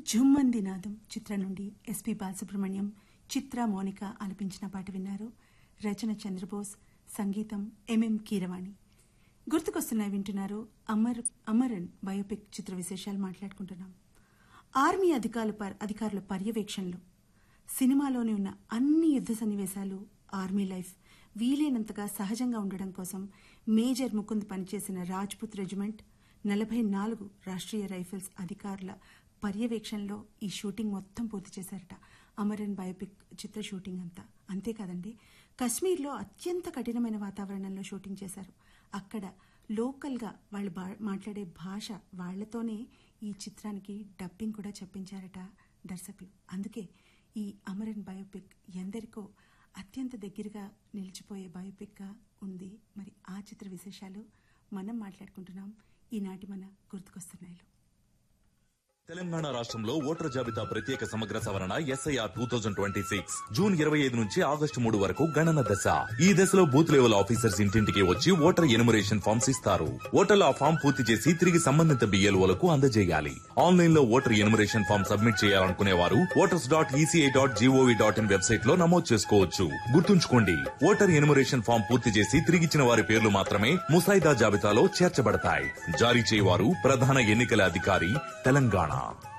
జుమ్మంది నాదం చిత్రం నుండి ఎస్పి బాలసుబ్రహ్మణ్యం చిత్ర మౌనిక ఆలపించిన పాట విన్నారు రచన చంద్రబోస్ సంగీతం ఎంఎం కీరవాణి గుర్తుకొస్తున్నాయి వింటున్నారు అమర్ అమరన్ బయోపిక్ చిత్ర విశేషాలు మాట్లాడుకుంటున్నాం ఆర్మీ అధికారుల పర్- అధికారుల పర్యవేక్షణలో సినిమాలోని ఉన్న అన్ని యుద్ధ సన్నివేశాలు ఆర్మీ లైఫ్ వీలైనంతగా సహజంగా ఉండడం కోసం మేజర్ ముకుంద్ పనిచేసిన రాజ్పుత్ రెజిమెంట్ నలభై నాలుగు రాష్ట్రీయ రైఫిల్స్ అధికారుల పర్యవేక్షణలో ఈ షూటింగ్ మొత్తం పూర్తి చేశారట అమరన్ బయోపిక్ చిత్ర షూటింగ్ అంతా అంతేకాదండి కశ్మీర్లో అత్యంత కఠినమైన వాతావరణంలో షూటింగ్ చేశారు అక్కడ లోకల్గా వాళ్ళు బా- మాట్లాడే భాష వాళ్లతోనే ఈ చిత్రానికి డబ్బింగ్ కూడా చెప్పించారట దర్శకులు అందుకే ఈ అమరన్ బయోపిక్ ఎందరికో అత్యంత దగ్గరగా నిలిచిపోయే బయోపిక్గా ఉంది మరి ఆ చిత్ర విశేషాలు మనం మాట్లాడుకుంటున్నాం ఈనాటి మన గుర్తుకొస్తున్నాయిలో తెలంగాణ రాష్ట్రంలో ఓటర్ జాబితా ప్రత్యేక సమగ్ర సవరణ SIR two thousand twenty six June ఇరవై ఐదు నుంచి ఆగస్టు మూడు వరకు గణన దశ ఈ దశలో బూత్ లెవెల్ ఆఫీసర్స్ ఇంటింటికి వచ్చి ఓటర్ ఎనుమరేషన్ ఫామ్స్ ఇస్తారు ఓటర్లు ఆ ఫామ్ పూర్తి చేసి తిరిగి సంబంధిత బిఎల్ఓలకు అందజేయాలి ఆన్లైన్ లో ఓటర్ ఎనుమరేషన్ ఫామ్ సబ్మిట్ చేయాలనుకునే వారు voters dot ECI dot GOV dot in website లో నమోదు చేసుకోవచ్చు గుర్తుంచుకోండి ఓటర్ ఎనుమరేషన్ ఫామ్ పూర్తి చేసి తిరిగిచ్చిన వారి పేర్లు మాత్రమే ముసాయిదా జాబితాలో చేర్చబడతాయి జారీ చేయవారు ప్రధాన ఎన్నికల అధికారి తెలంగాణ